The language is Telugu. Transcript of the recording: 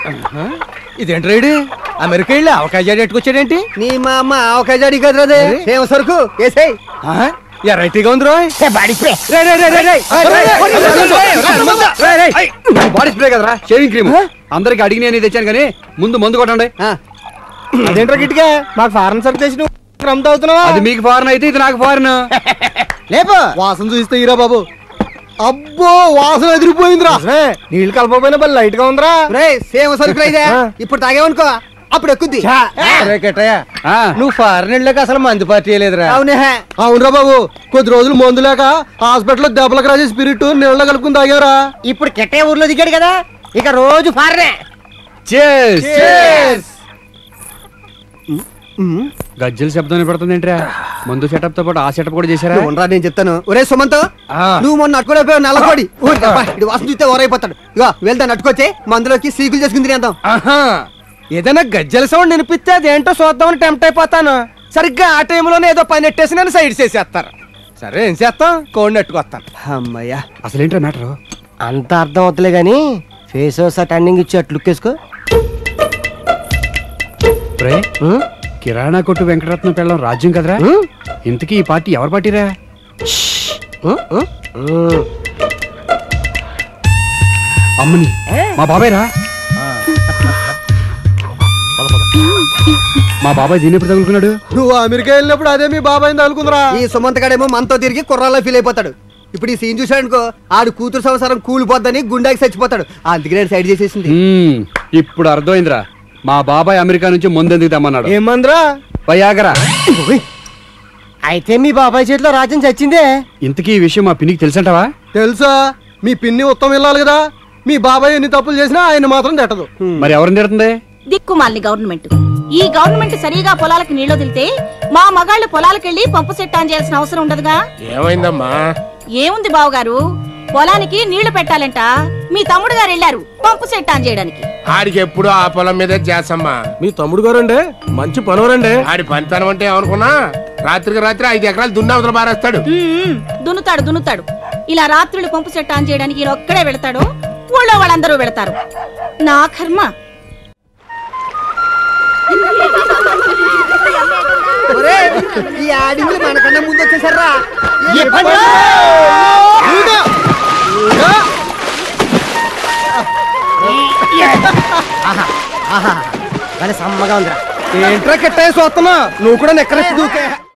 ఇదేంటి రైడు అమెరికా వెళ్ళి అవకాశాలు ఎట్టుకొచ్చాడేంటి నీ మా అమ్మ ఆవకాయ జాడి కదరాదే అరే. సేవ సరుకు వేసేయ్ ఎరైటీగా ఉంది రోయ్ బాడీ స్ప్రే బాడీ స్ప్రే కదరా షేవింగ్ క్రీమ్ అందరికి అడిగి నేను తెచ్చాను కానీ ముందు మందు కొట్టండి అదేంట్రా గిట్టిగా మాకు ఫారెన్ సర్వ్ చేసి నువ్వు రమ్త అవుతున్నావా అది మీకు ఫారెన్ అయితే ఇది నాకు ఫారెన్ లేపు వాసన చూస్తే ఈరా బాబు అబ్బో వాసన ఎదిరిపోయిందిరా నీళ్ళు కలపపోయినా బల్ లైట్ గా ఉందిరా రే సేవ సరుకు రైదే ఆ. ఇప్పుడు తాగేవనుకో అప్పుడు ఎక్కుద్ది అరే కిట్టయ్య, ఆ. నువ్వు ఫారెన్ వెళ్ళాక అసలు మందు పార్టీ లేదురా అవునే అవునరా బాబు కొద్ది రోజులు మందు లేక హాస్పిటల్లో దెబ్బలకు రాసే స్పిరిట్ నీళ్ళ కలుపుకుని తాగారా ఇప్పుడు కెట్టే ఊర్లో దిగాడు కదా ఇక రోజు ఫారనే గజ్జల శబ్దం పడుతుంది ఏంట్రా మందు సెటప్ తో పాటు ఆ సెటప్ కూడా చేశారా ఉండరా నేను చెప్తాను ఒరే సుమంత్ ఆ. నువ్వు మొన్న అట్టుకోలేకపోయావు నల్లకోడి ఇది వాసన చూస్తే ఓరైపోతాడు ఇగో వెళ్తా నట్టుకొచ్చే మందులోకి సీకులు చేసుకుని తినేద్దాం ఆహా ఏదైనా గజ్జల సౌండ్ వినిపిస్తే అదేంటో చూద్దామని టెంప్ట్ అయిపోతాను సరిగ్గా ఆ టైంలోనే ఏదో పని నెట్టేసి నన్ను సైడ్ చేసేస్తారు సరే ఏం చేస్తాం కోడి నెట్టుకొస్తాను అమ్మయ్యా అసలు ఏంట్రా మ్యాటర్ అంత అర్థం అవుతలే గాని ఫేస్ టర్నింగ్ ఇచ్చి అట్లు లుక్ వేసుకో రే కిరాణా కొట్టు వెంకటరత్నం పెళ్ళం రాజ్యం కదరా ఇంతకీ ఈ పార్టీ ఎవరి పార్టీరా అమ్మని మా బాబాయ్ రా మా బాబాయ్ దీని ఎప్పుడు తగులుకున్నాడు నువ్వు అమెరికా వెళ్ళినప్పుడు అదే మీ బాబాయ్ తగులుకుందిరా ఈ సుమంత్ గడేమో మనతో తిరిగి కుర్రాల్లో ఫీల్ అయిపోతాడు ఇప్పుడు ఈ సీన్ చూసాడనుకో ఆడు కూతురు సంవత్సరం కూలిపోద్దని గుండాకి చచ్చిపోతాడు అందుకే నేను సైడ్ చేసేసింది మ్మ్, ఇప్పుడు అర్థమైందిరా మా బాబాయ్ అమెరికా నుంచి ముందెందుకు తెమ్మన్నాడు ఏమందిరా పయ్యాగరా అయితే మీ బాబాయ్ చేతిలో రాజ్యం చచ్చిందే ఇంతకీ ఈ విషయం మా పిన్నికి తెలుసంటావా తెలుసా మీ పిన్ని ఉత్తమం వెళ్ళాలి కదా మీ బాబాయ్ ఎన్ని తప్పులు చేసినా ఆయన మాత్రం తిట్టదు మరి ఎవరిని తిడుతుంది దిక్కుమాలిన గవర్నమెంట్ ఈ గవర్నమెంట్ సరిగా పొలాలకు నీళ్లు వదిలితే మా మగాళ్ళు పొలాలకెళ్ళి పంపు సెట్ ఆన్ చేయాల్సిన అవసరం ఉండదుగా ఏమైందమ్మా ఏముంది బావగారు పొలానికి నీళ్లు పెట్టాలంట మీ తమ్ముడు గారు వెళ్ళారు పంపు సెట్ ఆన్ చేయడానికి ఆడికి ఎప్పుడు ఆ పొలం మీదే చేసమ్మా మీ తమ్ముడు గారండి మంచి పనవరండి ఆడి పనితనం అంటే ఏమనుకున్నా రాత్రికి రాత్రి ఐదు ఎకరాలు దున్న అవతల బారేస్తాడు ఉమ్, దున్నుతాడు దున్నుతాడు ఇలా రాత్రులు పంపు సెట్ ఆన్ చేయడానికి ఈయన ఒక్కడే వెళతాడు ఊళ్ళో వాళ్ళందరూ వెళతారు నా కర్మ ఒరేయ్, ఈ యాడింగ్లు మనకన్నా ముందు వచ్చేసారా సమ్మగా ఉందిరా ఏంట్రా కిట్టయ్య చూస్తున్నా నువ్వు కూడా నెక్కరెత్తి దూకే